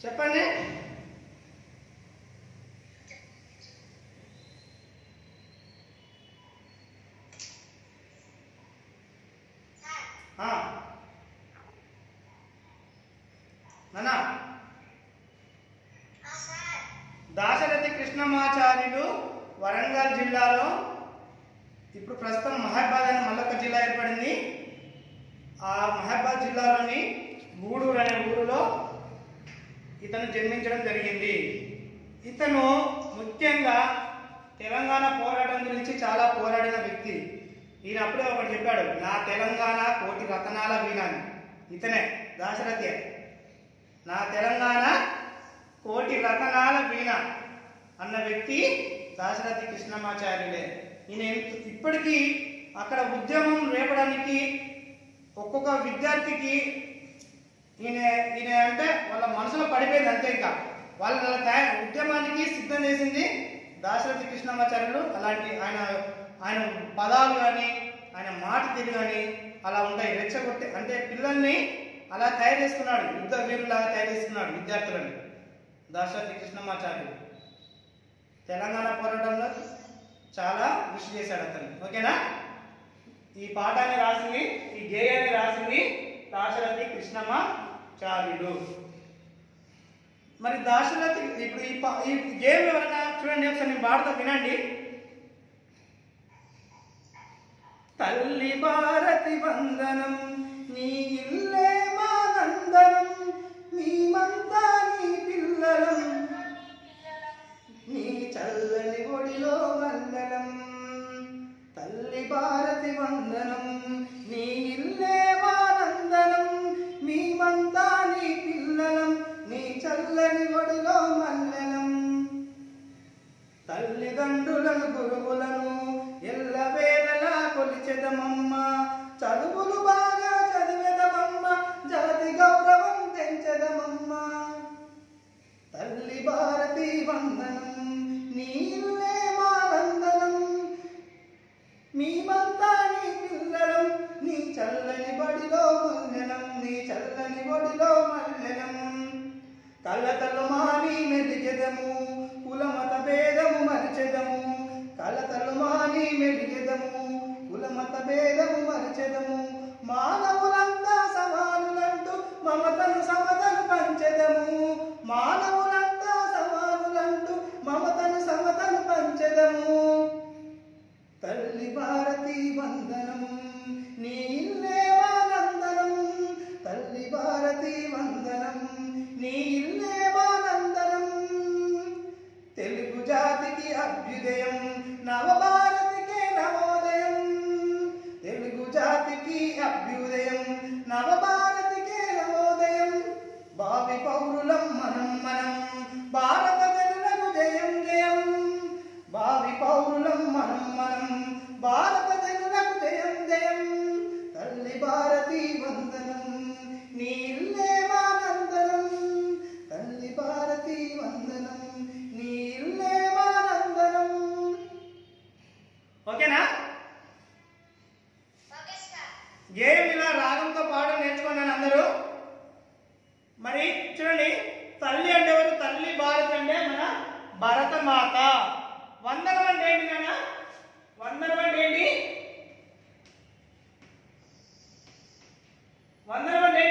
చెప్పండి ఆ. నానా దాశరథి కృష్ణమాచార్యులు వరంగల్ జిల్లాలో ఇప్పుడు ప్రస్తుతం మహబాద్ అనే మల్లొక జిల్లా ఏర్పడింది ఆ మహబాద్ జిల్లాలోని గూడూరు అనే ఊరిలో ఇతను జన్మించడం జరిగింది ఇతను ముఖ్యంగా తెలంగాణ పోరాటం గురించి చాలా పోరాడిన వ్యక్తి ఈయన అప్పుడే ఒకటి చెప్పాడు నా తెలంగాణ కోటి రతనాల వీణాని ఇతనే దాశరథి నా తెలంగాణ కోటి రతనాల వీణ అన్న వ్యక్తి దాశరథి కృష్ణమాచార్యులే ఈయన ఎంత- ఇప్పటికీ అక్కడ ఉద్యమం రేపడానికి ఒక్కొక్క విద్యార్థికి ఈయన ఈయన అంటే వాళ్ళ మనసులో పడిపోయింది అంతే ఇంకా వాళ్ళ తయా- ఉద్యమానికి సిద్ధం చేసింది దాశరథి కృష్ణమాచార్యులు అలాంటి ఆయన ఆయన పదాలు కానీ ఆయన మాట తీరు కానీ అలా ఉంటాయి రెచ్చగొట్టి అంటే పిల్లల్ని అలా తయారు చేసుకున్నాడు యుద్ధ వీరులాగా తయారు చేసుకున్నాడు విద్యార్థులను దాశరథి కృష్ణమాచార్యులు తెలంగాణ పోరాటంలో చాలా కృషి చేశాడు అతను ఓకేనా ఈ పాఠాన్ని రాసింది ఈ గేయాన్ని రాసింది దాశరథి కృష్ణమాచార్యుడు మరి దాశరథి ఇప్పుడు ఈ పా- ఈ గేమ్ ఎవరైనా చూడండి ఒకసారి నేను పాడతా వినండి తల్లి భారతి వందనం నీ ఇల్లే మా నందనం మేమంతా నీ పిల్లలం నీ చల్లని ఒడిలో వందనం తల్లి భారతి వందనం నీ ఇల్లే మా నందనం మేమంతా నీ పిల్లలం నీ చల్లని ఒడిలో మల్లెలం తల్లిదండ్రులను గురువులను ఎల్లవేళలా కొలిచెదమమ్మ చదువులు బాగా చదివెదమమ్మ జాతి గౌరవం పెంచెదమమ్మ తల్లి భారతి వందనం నీ ఇల్లే మా వందనం మేమంతా నీ పిల్లలం నీ చల్లని బడిలో మల్లెలం నీ చల్లని బడిలో మల్లెలం కలతలు మాని మెలిగెదము కులమత భేదము మరిచెదము కలతలు మాని మెలిగెదము కులమత భేదము మరిచెదము మానవులంతా సమానులంటూ మమతను సమతను పంచెదము మానవులంతా సమానులంటూ మమతను సమతను పంచెదము తల్లి భారతి వందనం నీ ఇల్లే మానందనం తల్లి భారతి వందనం నీ ఇల్లే మానందనం తెలుగు జాతికి అభ్యుదయం నవభారతికే నవోదయం తెలుగు జాతికి అభ్యుదయం నవభారతికే నవోదయం భావి పౌరులం మనం మనం భారత జనులకు జయం జయం భావి పౌరులం మనం మనం భారత జనులకు జయం జయం తల్లి భారతి వందనం నీ ఇల్లే మానందనం తల్లి భారతి వందనం నీ ఇల్లే మానందనం ఓకేనా గేమ్ ఇలా రాగంతో పాడడం నేర్చుకున్నాను అందరూ మరి చూడండి తల్లి అంటే ఎవరు తల్లి భారత్ అంటే మన భరతమాత వందనం అంటే ఏంటి నాన్న వందనం అంటే ఏంటి వందనం అంటే